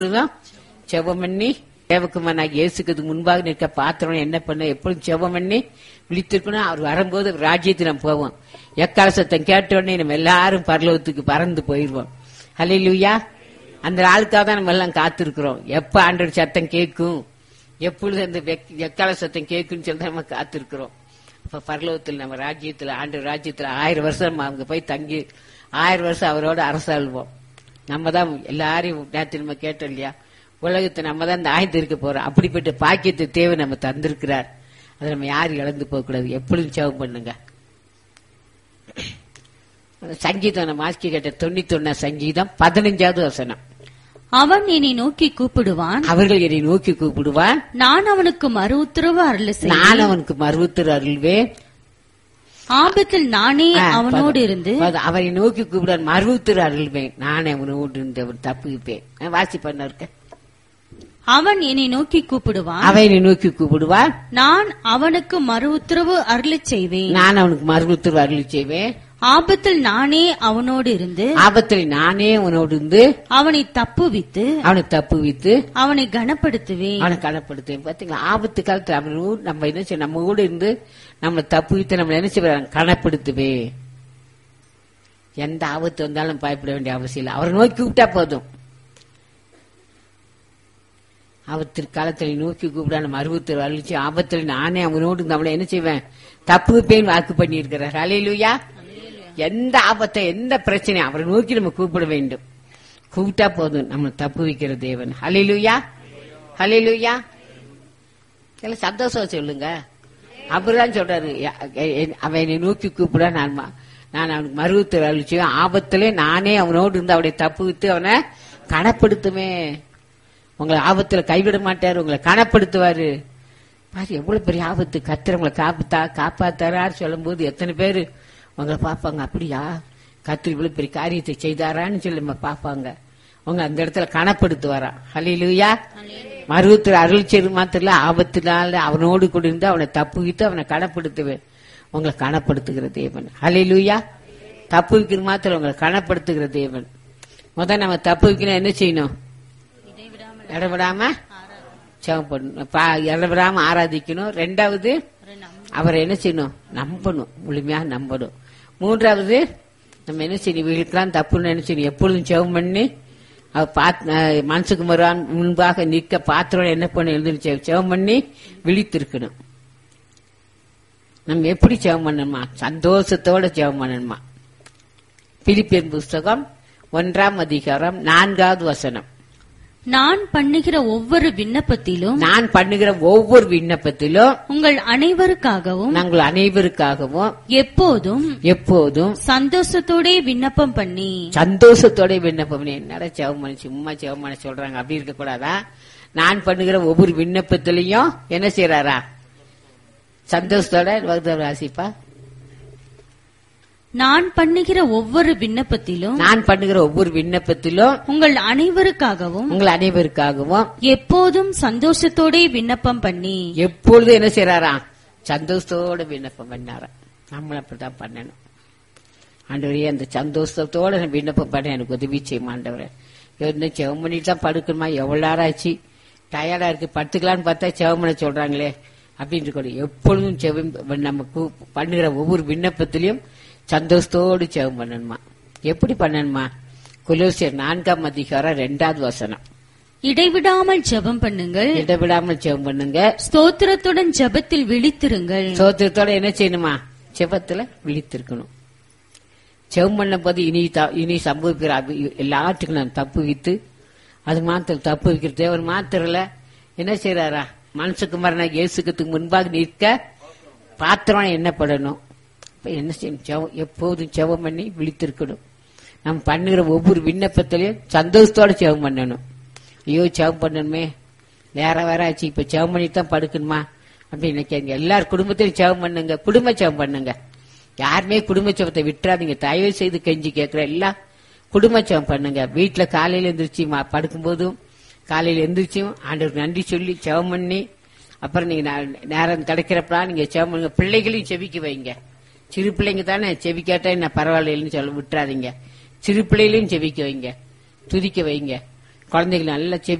தான் செவம் பண்ணி தேவக்குமாராக இயேசுக்கு முன்பாக நிற்க பாத்திரம் என்ன பண்ண எப்பொழுதும் செவம் பண்ணி விழித்திருக்கணும் அவர் வரும்போது ராஜ்யத்துக்கு நம்ம போவோம் எக்கால சத்தம் கேட்ட உடனே நம்ம எல்லாரும் பரலோகத்துக்கு பறந்து போயிருவோம் ஹalleluya அந்த ஆளுக்காக தான் நம்ம எல்லாம் காத்திருக்கிறோம் எப்ப ஆண்டோட சத்தம் கேட்கும் எப்பொழுது அந்த வெக்- எக்கால சத்தம் கேட்கும்னு சொல்லி தான் நம்ம காத்திருக்கிறோம் அப்ப பரலோகத்தில் நம்ம ராஜ்யத்துல ஆண்டு ராஜ்யத்துல ஆயிரம் வருஷம் நம்ம அங்க போய் தங்கி ஆயிரம் வருஷம் அவரோட அரசாள்வோம் நம்ம தான் எல்லாரையும் நேற்று நம்ம கேட்டோம் இல்லையா உலகத்தை நம்ம தான் இந்த ஆயத்து இருக்க போறோம் அப்படிப்பட்ட பாக்கியத்தை தேவை நம்ம தந்திருக்கிறார் அதை நம்ம யாரும் இழந்து போக கூடாது எப்பொழுதும் சேவம் பண்ணுங்க சங்கீதம் நம்ம ஆஸ்கி கேட்ட தொண்ணூத்தி சங்கீதம் பதினஞ்சாவது வசனம் அவன் என்னை நோக்கி கூப்பிடுவான் அவர்கள் என்னை நோக்கி கூப்பிடுவான் நான் அவனுக்கு மறு உத்தரவு அருள செய்வேன் நான் அவனுக்கு மருவத்தர் அருள்வேன் ஆபத்தில் நானே ஆ, அவனோடு பத- இருந்து பத- அவரை நோக்கி கூப்பிடான் மருவத்தர் அருள்வேன் நானே அவனோடு இருந்து அவன் தப்புவிப்பேன் வாசி பண்ண இருக்க அவன் என்னை நோக்கி கூப்பிடுவான் அவனை நோக்கி கூப்பிடுவான் நான் அவனுக்கு மறு உத்தரவு அருளச் செய்வேன் நான் அவனுக்கு மருவத்தர் அருள் செய்வேன் ஆபத்தில் நானே அவனோடு இருந்து ஆபத்தில் நானே அவனோடு இருந்து அவனை தப்புவித்து அவனை தப்புவித்து அவனை கனப்படுத்துவேன் அவனை கனப்படுத்துவேன் பாத்தீங்களா ஆபத்து காலத்துல அவன் ஊ- நம்ம என்ன செய்ய நம்ம கூட இருந்து நம்மளை தப்புவித்து நம்மளை என்ன செய்வாங்க கனப்படுத்துவே எந்த ஆபத்து வந்தாலும் பயப்பட வேண்டிய அவசியம் இல்லை அவரை நோக்கி விட்டா போதும் ஆபத்திற்கு காலத்தில் நோக்கி கூப்பிட நம்ம அறுபத்தி அழிச்சு ஆபத்தில் நானே அவனோடு நம்மளை என்ன செய்வேன் தப்புவிப்பேன் வாக்கு பண்ணியிருக்கிறார் அலையிலுயா எந்த ஆபத்தை எந்த பிரச்சனையும் அவரை நோக்கி நம்ம கூப்பிட வேண்டும் கூப்பிட்டா போதும் நம்ம தப்பு வைக்கிற தேவன் ஹலிலுயா ஹலிலுயா எல்லாம் சந்தோஷம் சொல்லுங்க அவர்தான் சொல்றாரு ய- எ- அவன் என்னை நோக்கி கூப்பிட நான் ம- நான் அவனுக்கு மருவத்தில் அழிச்சுவேன் ஆபத்திலே நானே அவனோடு இருந்து அவனை தப்பு வித்து அவனை கனப்படுத்துமே உங்களை ஆபத்துல கைவிட மாட்டாரு உங்களை கனப்படுத்துவாரு பாரு எவ்வளவு பெரிய ஆபத்து கத்திர உங்களை காப்பாத்தா காப்பாத்தாரான்னு சொல்லும்போது எத்தனை பேரு உங்களை பார்ப்பாங்க அப்படியா கத்திர இவ்வளவு பெரிய காரியத்தை செய்தாரான்னு சொல்லி நம்ம பார்ப்பாங்க உங்க அந்த இடத்துல கனப்படுத்துவாரா ஹலிலுயா மருவத்தில் அருள் செய்து மாத்திரல ஆபத்தினால அவனோடு கூட இருந்து அவனை தப்புவித்து அவனை கனப்படுத்துவேன் உங்களை கனப்படுத்துகிற தேவன் ஹலிலுயா தப்பு வைக்கிற மாத்திரம் உங்களை கனப்படுத்துகிற தேவன் முதல் நம்ம தப்பு வைக்கணும் என்ன செய்யணும் இடவிடாம ஜெபம் பண்ணணும் பா- இடவிடாம ஆராதிக்கணும் ரெண்டாவது அவரை என்ன செய்யணும் நம்பணும் முழுமையாக நம்பணும் மூன்றாவது நம்ம என்ன செய்யணும் வீட்டுக்கெல்லாம் தப்புன்னு என்ன செய்யணும் எப்பொழுதும் ஜெபம் பண்ணி அவ பாத்- அஹ் மனசுக்கு மறுவான் முன்பாக நிற்க பாத்திரம் என்ன பண்ண எழுந்து ஜெபம் பண்ணி விழித்திருக்கணும் நம்ம எப்படி ஜெபம் பண்ணணுமா சந்தோஷத்தோட ஜெபம் பண்ணணுமா பிலிப்பியன் புஸ்தகம் ஒன்றாம் அதிகாரம் நான்காவது வசனம் நான் பண்ணுகிற ஒவ்வொரு விண்ணப்பத்திலும் நான் பண்ணுகிற ஒவ்வொரு விண்ணப்பத்திலும் உங்கள் அனைவருக்காகவும் நாங்கள் அனைவருக்காகவும் எப்போதும் எப்போதும் சந்தோஷத்தோட விண்ணப்பம் பண்ணி சந்தோஷத்தோட விண்ணப்பம் பண்ணி, என்னடா செவமணி சும்மா செவமணி சொல்றாங்க அப்படி இருக்க கூடாதா நான் பண்ணுகிற ஒவ்வொரு விண்ணப்பத்திலையும் என்ன செய்யறாரா சந்தோஷத்தோட வகுத்தவர் வாசிப்பா நான் பண்ணுகிற ஒவ்வொரு விண்ணப்பத்திலும் நான் பண்ணுகிற ஒவ்வொரு விண்ணப்பத்திலும் உங்கள் அனைவருக்காகவும் உங்கள் அனைவருக்காகவும் எப்போதும் சந்தோஷத்தோட விண்ணப்பம் பண்ணி எப்பொழுதும் என்ன செய்யறாரா சந்தோஷத்தோட விண்ணப்பம் பண்ணாரா நம்மளும் அப்படித்தான் பண்ணணும் ஆண்டவரே அந்த சந்தோஷத்தோட நான் விண்ணப்பம் பண்ண எனக்கு உதவி செய்யும் ஆண்டவரே இன்னும் செவம் பண்ணிட்டு தான் படுக்கணுமா எவ்வளவு நேரம் ஆச்சு டயர்டா இருக்கு படுத்துக்கலான்னு பார்த்தா செவம் பண்ண சொல்றாங்களே அப்படின்னு கூட எப்பொழுதும் செவம் நம்ம கூ- பண்ணுகிற ஒவ்வொரு விண்ணப்பத்திலையும் சந்தோஷத்தோடு செவம் பண்ணணுமா எப்படி பண்ணணுமா குலோசியர் நான்காம் அதிகாரம் ரெண்டாவது வசனம் இடைவிடாமல் ஜெபம் பண்ணுங்கள் இடவிடாமல் செவம் பண்ணுங்க ஸ்தோத்திரத்துடன் ஜெபத்தில் விழித்திருங்கள் சோத்திரத்தோட என்ன செய்யணுமா செபத்துல விழித்திருக்கணும் செவம் பண்ண போது இனி த- இனி சம்பவிக்கிற அபி- எல்லாத்துக்கும் நான் தப்பு வித்து அது மாத்திரம் தப்பு வைக்கிற தேவன் மாத்திரல என்ன செய்யறாரா மனசுக்கு மரண இயேசுக்கத்துக்கு முன்பாக நிற்க பாத்திரம் என்ன படணும் இப்ப என்ன செய்யணும் செவம் எப்போதும் செவம் பண்ணி விழித்திருக்கணும் நம்ம பண்ணுகிற ஒவ்வொரு விண்ணப்பத்திலையும் சந்தோஷத்தோட செவம் பண்ணணும் ஐயோ செவம் பண்ணணுமே வேற வேற ஆச்சு இப்ப செவம் பண்ணி தான் படுக்கணுமா அப்படின்னு நினைக்காங்க எல்லார் குடும்பத்திலும் செவம் பண்ணுங்க குடும்ப செவம் பண்ணுங்க யாருமே குடும்ப செவத்தை விட்டுறாதீங்க தயவு செய்து கெஞ்சி கேட்கிற எல்லாம் குடும்ப செவம் பண்ணுங்க வீட்டுல காலையில எந்திரிச்சு மா- படுக்கும்போதும் காலையில எந்திரிச்சும் ஆண்டவருக்கு நன்றி சொல்லி செவம் பண்ணி அப்புறம் நீங்க நே- நேரம் கிடைக்கிறப்பலாம் நீங்க செவம் பண்ணுங்க பிள்ளைகளையும் செவிக்க வைங்க சிறு பிள்ளைங்க தானே செவிக்காட்டா என்ன பரவாயில்லைன்னு சொல்ல விட்டுறாதீங்க சிறு பிள்ளைகளையும் செவிக்க வைங்க துதிக்க வைங்க குழந்தைகள் நல்லா செவி